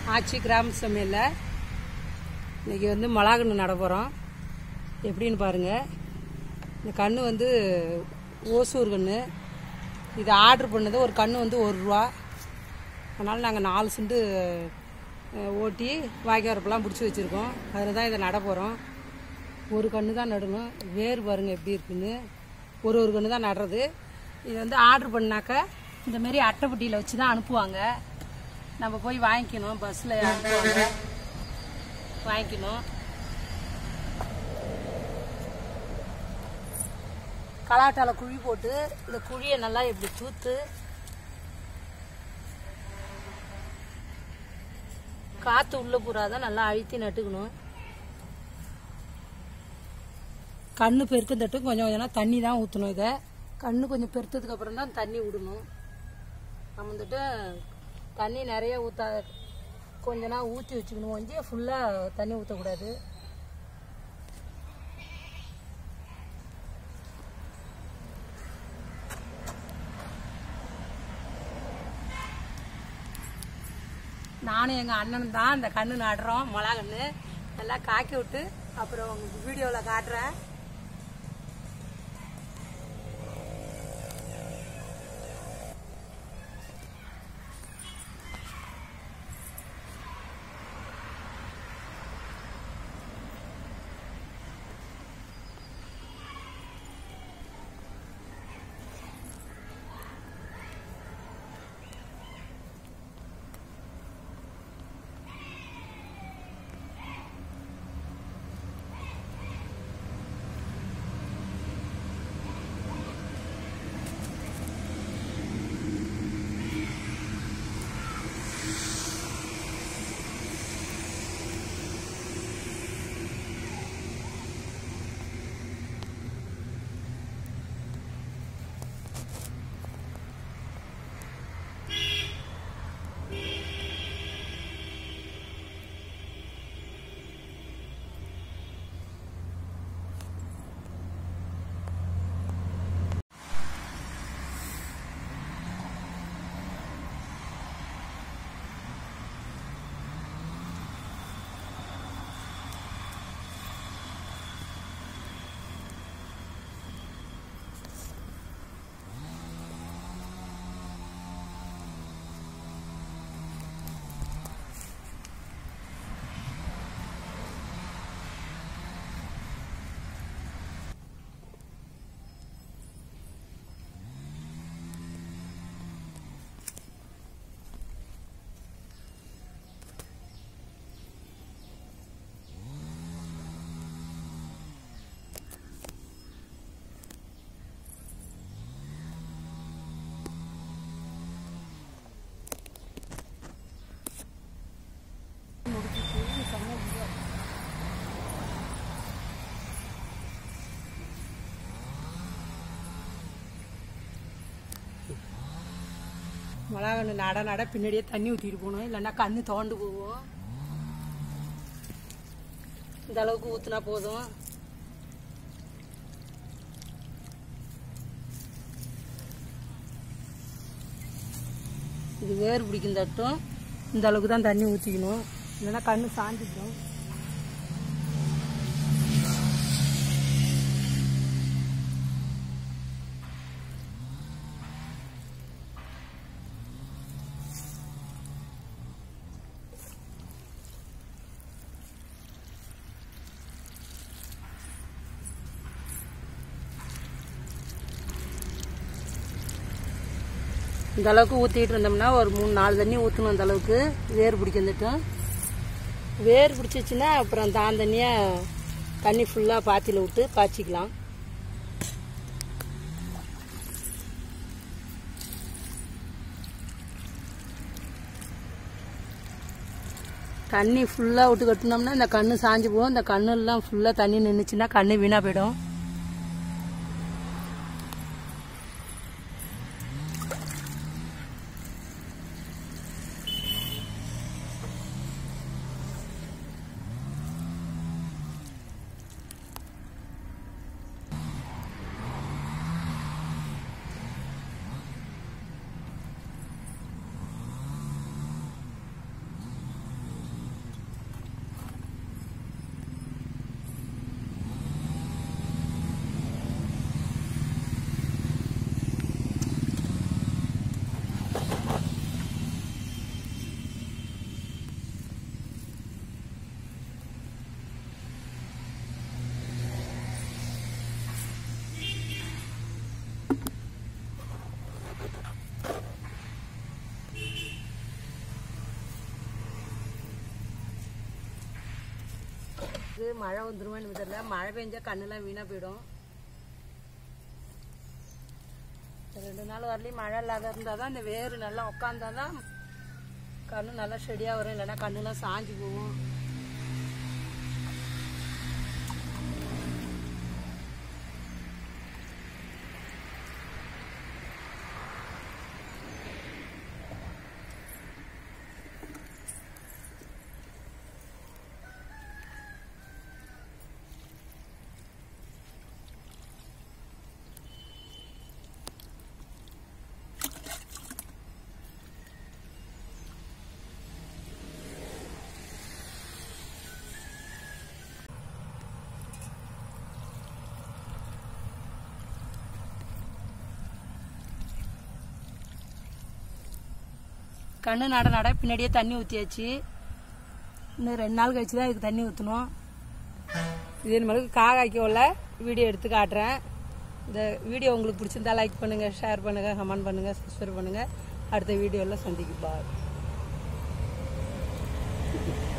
ஆச்சி கிராம சமையலில் இன்னைக்கு வந்து மிளகான்னு நட போகிறோம் எப்படின்னு பாருங்கள் இந்த கன்று வந்து ஓசூர் கன்று இது ஆர்டர் பண்ணது ஒரு கன்று வந்து ஒரு ரூபா அதனால் நாங்கள் நாலு செண்டு அஹ், ஓட்டி வாய்க்கால் வரப்பெல்லாம் பிடிச்சி வச்சுருக்கோம் அதில் தான் இதை நட போகிறோம் ஒரு கன்று தான் நடணும் வேர் பாருங்கள் எப்படி இருக்குன்னு ஒரு ஒரு கன்று தான் நடுறது இது வந்து ஆர்டர் பண்ணாக்கா இந்த மாதிரி அட்டைப்பட்டியில் வச்சு தான் அனுப்புவாங்க நம்ம போய் வாங்கிக்கணும் பஸ்ஸில் அனுப்புவாங்க வாங்கிக்கணும் கலாட்டால குழி போட்டு இந்த குழியை நல்லா இப்படி தூத்து காற்று உள்ள பூராதான் நல்லா அழுத்தி நட்டுக்கணும் கண்ணு பெருக்கும் தட்டு கொஞ்சம் கொஞ்சம் தண்ணி தான் ஊற்றணும் இதை கண்ணு கொஞ்சம் பெருத்ததுக்கு அப்புறம் தான் தண்ணி விடணும் நம்ம வந்துட்டு தண்ணி நிறைய ஊற்ற கொஞ்ச நாள் ஊற்றி வச்சுக்கணும் கொஞ்சம் ஃபுல்லாக தண்ணி ஊற்றக்கூடாது நானும் எங்கள் அண்ணனும் தான் இந்த கண்ணு நடுறோம் மிளகா கண்ணு நல்லா காக்கி விட்டு அப்புறம் உங்களுக்கு வீடியோவில் காட்டுறேன் மிளகா கண்ணு நட நட பின்னாடியே தண்ணி ஊற்றிட்டு போகணும் இல்லைன்னா கண்ணு தோண்டு போகும் இந்த அளவுக்கு ஊற்றினா போதும் இது வேர் பிடிக்கும் தட்டும் இந்த அளவுக்கு தான் தண்ணி ஊற்றிக்கணும் இல்லைன்னா கண்ணு சாஞ்சிடும் இந்த அளவுக்கு ஊற்றிட்டு இருந்தோம்னா ஒரு மூணு நாலு தண்ணி ஊற்றணும் அந்த அளவுக்கு வேர் பிடிக்கந்துட்டும் வேர் பிடிச்சிச்சுன்னா அப்புறம் தான் தண்ணியாக தண்ணி ஃபுல்லாக பாத்தியில் விட்டு பாய்ச்சிக்கலாம் தண்ணி ஃபுல்லாக விட்டு கட்டினோம்னா இந்த கண்ணு சாஞ்சு போகும் இந்த கண்ணெல்லாம் ஃபுல்லாக தண்ணி நின்றுச்சுன்னா கண்ணு வீணாக போயிடும் இருக்கு மழை வந்துருமான்னு தெரியல மழை பெஞ்சா கண்ணுலாம் வீணா போயிடும் இந்த ரெண்டு நாள் வரலையும் மழை இல்லாத இருந்தால் தான் இந்த வேர் நல்லா உட்காந்தா தான் கண்ணு நல்லா செடியாக வரும் இல்லைன்னா கண்ணுலாம் சாஞ்சு போகும் கண்ணு நட நட பின்னாடியே தண்ணி ஊற்றியாச்சு இன்னும் ரெண்டு நாள் கழிச்சு தான் இதுக்கு தண்ணி ஊற்றணும் இதே மாதிரி காக்காய்க்கு உள்ள வீடியோ எடுத்து காட்டுறேன் இந்த வீடியோ உங்களுக்கு பிடிச்சிருந்தா லைக் பண்ணுங்கள் ஷேர் பண்ணுங்கள் கமெண்ட் பண்ணுங்கள் சப்ஸ்கிரைப் பண்ணுங்கள் அடுத்த வீடியோவில் சந்திக்கு பாய்